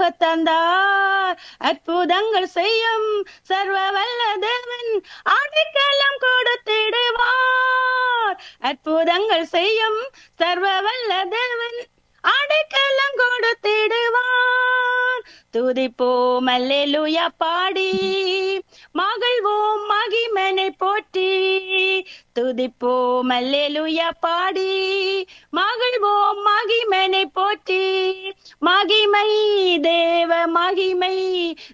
நமக்காக தந்தார் அற்புதங்கள் செய்யும் சர்வ வல்ல தேவன் அடைக்கலம் கொடுத்திடுவார் அற்புதங்கள் செய்யும் சர்வ வல்ல தேவன் அடைக்கலம் கொடுத்திடுவார் துதிப்போம் அல்லேலூயா பாடி மகிழ்வோம் மகிமனை போற்றி துதிப்போம் அல்லேலூயா பாடி மகிழ்வோம் மகிமனை போற்றி மகிமை தேவ மகிமை